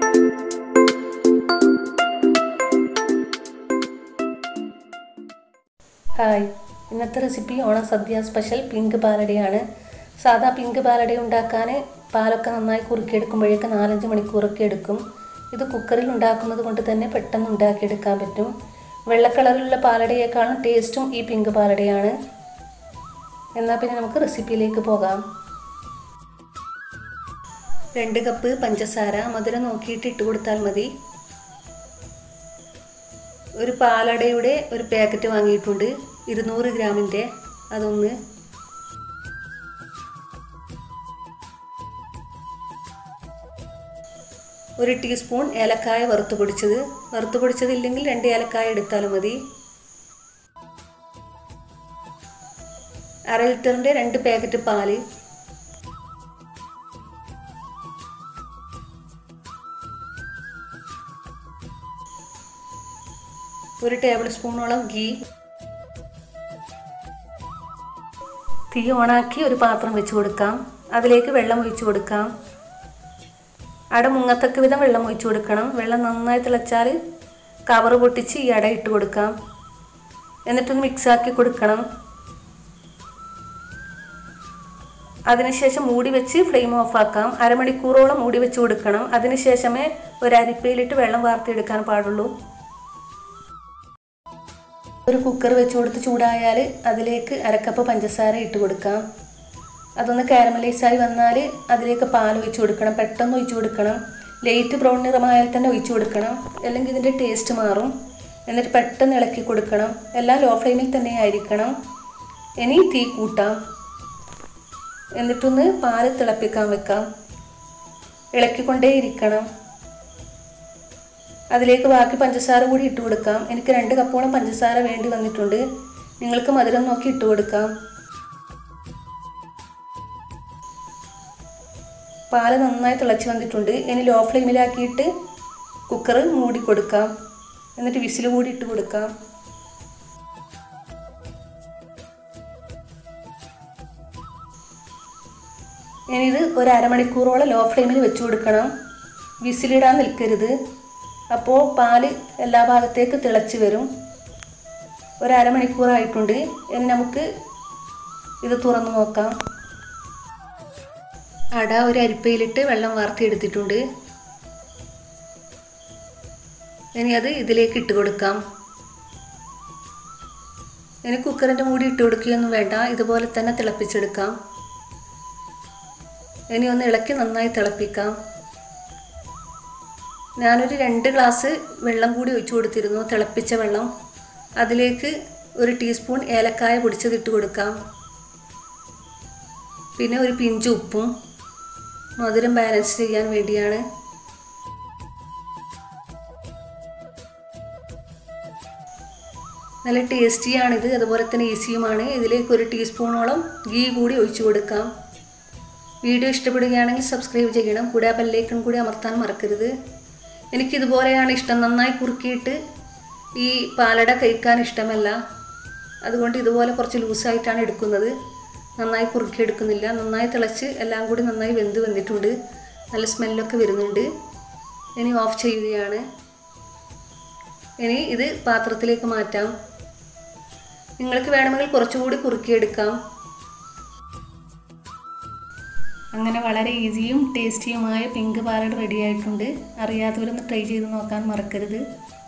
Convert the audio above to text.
hi ഇന്നത്തെ recipe Onam sadya special pink പാലടയാണ് സാധാ പിങ്ക് പാലട ഉണ്ടാക്കാൻ പാലൊക്കെ നന്നായി കുറുക്കിയെടുക്കുമ്പോഴേക്ക് നാലഞ്ച് മണിക്കൂറൊക്കെ എടുക്കും ഇത് കുക്കറിൽ ഉണ്ടാക്കുന്നത് കൊണ്ട് തന്നെ പെട്ടെന്ന് ഉണ്ടാക്കിയെടുക്കാൻ പറ്റും വെള്ള കളറിലുള്ള പാലടയേക്കാളും ടേസ്റ്റും ഈ പിങ്ക് പാലടയാണ് എന്നാൽ പിന്നെ നമുക്ക് റെസിപ്പിയിലേക്ക് പോകാം രണ്ട് കപ്പ് പഞ്ചസാര മധുരം നോക്കിയിട്ട് ഇട്ട് കൊടുത്താൽ മതി ഒരു പാലടയുടെ ഒരു പാക്കറ്റ് വാങ്ങിയിട്ടുണ്ട് ഇരുന്നൂറ് ഗ്രാമിൻ്റെ അതൊന്ന് ഒരു ടീസ്പൂൺ ഏലക്കായ വറുത്ത് പൊടിച്ചത് വറുത്ത് പൊടിച്ചതില്ലെങ്കിൽ രണ്ട് ഏലക്കായ എടുത്താലും മതി അര ലിറ്ററിൻ്റെ രണ്ട് പാക്കറ്റ് പാല് ഒരു ടേബിൾ സ്പൂണോളം ഗീ തീ ഓണാക്കി ഒരു പാത്രം വെച്ച് കൊടുക്കാം അതിലേക്ക് വെള്ളം ഒഴിച്ചു കൊടുക്കാം അട മുങ്ങത്തക്ക വിധം വെള്ളം ഒഴിച്ചു കൊടുക്കണം വെള്ളം നന്നായി തിളച്ചാൽ കവർ പൊട്ടിച്ച് ഈ അട ഇട്ട് കൊടുക്കാം എന്നിട്ടൊന്ന് മിക്സാക്കി കൊടുക്കണം അതിനുശേഷം മൂടി വെച്ച് ഫ്ലെയിം ഓഫാക്കാം അരമണിക്കൂറോളം മൂടി വെച്ച് കൊടുക്കണം അതിനുശേഷമേ ഒരു അരിപ്പയിലിട്ട് വെള്ളം വാർത്തിയെടുക്കാൻ പാടുള്ളൂ ഒരു കുക്കർ വെച്ച് കൊടുത്ത് ചൂടായാൽ അതിലേക്ക് അരക്കപ്പ് പഞ്ചസാര ഇട്ട് കൊടുക്കാം അതൊന്ന് കാരമലൈസായി വന്നാൽ അതിലേക്ക് പാൽ ഒഴിച്ച് കൊടുക്കണം പെട്ടെന്ന് ഒഴിച്ച് കൊടുക്കണം ലൈറ്റ് ബ്രൗൺ നിറമായാൽ തന്നെ ഒഴിച്ച് കൊടുക്കണം അല്ലെങ്കിൽ ഇതിൻ്റെ ടേസ്റ്റ് മാറും എന്നിട്ട് പെട്ടെന്ന് ഇളക്കി കൊടുക്കണം എല്ലാം ലോ ഫ്ലെയിമിൽ തന്നെ ആയിരിക്കണം ഇനി തീ കൂട്ടാം എന്നിട്ടൊന്ന് പാല് തിളപ്പിക്കാൻ വെക്കാം ഇളക്കിക്കൊണ്ടേ ഇരിക്കണം അതിലേക്ക് ബാക്കി പഞ്ചസാര കൂടി ഇട്ട് കൊടുക്കാം എനിക്ക് രണ്ട് കപ്പോളം പഞ്ചസാര വേണ്ടി വന്നിട്ടുണ്ട് നിങ്ങൾക്ക് മധുരം നോക്കി ഇട്ട് കൊടുക്കാം പാല് നന്നായി തിളച്ച് വന്നിട്ടുണ്ട് ഇനി ലോ ഫ്ലെയിമിലാക്കിയിട്ട് കുക്കർ മൂടി കൊടുക്കാം എന്നിട്ട് വിസിൽ കൂടി ഇട്ട് കൊടുക്കാം ഇനി ഇത് ഒരു അരമണിക്കൂറോളം ലോ ഫ്ലെയിമിൽ വെച്ച് കൊടുക്കണം വിസിലിടാൻ നിൽക്കരുത് അപ്പോൾ പാല് എല്ലാ ഭാഗത്തേക്ക് തിളച്ച് വരും ഒരു അരമണിക്കൂറായിട്ടുണ്ട് ഇനി നമുക്ക് ഇത് തുറന്ന് നോക്കാം അട ഒരു അരിപ്പയിലിട്ട് വെള്ളം വാർത്തിയെടുത്തിട്ടുണ്ട് ഇനി അത് ഇതിലേക്ക് ഇട്ട് കൊടുക്കാം ഇനി കുക്കറിൻ്റെ മൂടി ഇട്ട് കൊടുക്കുകയൊന്നും വേണ്ട ഇതുപോലെ തന്നെ തിളപ്പിച്ചെടുക്കാം ഇനി ഒന്ന് ഇളക്കി നന്നായി തിളപ്പിക്കാം ഞാനൊരു രണ്ട് ഗ്ലാസ് വെള്ളം കൂടി ഒഴിച്ചു കൊടുത്തിരുന്നു തിളപ്പിച്ച വെള്ളം അതിലേക്ക് ഒരു ടീസ്പൂൺ ഏലക്കായ പൊടിച്ചതിട്ട് കൊടുക്കാം പിന്നെ ഒരു പിഞ്ച് ഉപ്പും മധുരം ബാലൻസ് ചെയ്യാൻ വേണ്ടിയാണ് നല്ല ടേസ്റ്റിയാണിത് അതുപോലെ തന്നെ ഈസിയുമാണ് ഇതിലേക്ക് ഒരു ടീസ്പൂണോളം ഗീ കൂടി ഒഴിച്ചു കൊടുക്കാം വീഡിയോ ഇഷ്ടപ്പെടുകയാണെങ്കിൽ സബ്സ്ക്രൈബ് ചെയ്യണം കൂടെ ആ ബെല്ലൈക്കൺ കൂടി അമർത്താൻ മറക്കരുത് എനിക്കിതുപോലെയാണ് ഇഷ്ടം നന്നായി കുറുക്കിയിട്ട് ഈ പാലട കഴിക്കാൻ ഇഷ്ടമല്ല അതുകൊണ്ട് ഇതുപോലെ കുറച്ച് ലൂസായിട്ടാണ് എടുക്കുന്നത് നന്നായി കുറുക്കിയെടുക്കുന്നില്ല നന്നായി തിളച്ച് എല്ലാം കൂടി നന്നായി വെന്ത് വന്നിട്ടുണ്ട് നല്ല സ്മെല്ലൊക്കെ വരുന്നുണ്ട് ഇനി ഓഫ് ചെയ്യുകയാണ് ഇനി ഇത് പാത്രത്തിലേക്ക് മാറ്റാം നിങ്ങൾക്ക് വേണമെങ്കിൽ കുറച്ചുകൂടി കുറുക്കിയെടുക്കാം അങ്ങനെ വളരെ ഈസിയും ടേസ്റ്റിയുമായ പിങ്ക് പാലഡ് റെഡി ആയിട്ടുണ്ട് അറിയാത്തവരൊന്ന് ട്രൈ ചെയ്ത് നോക്കാൻ മറക്കരുത്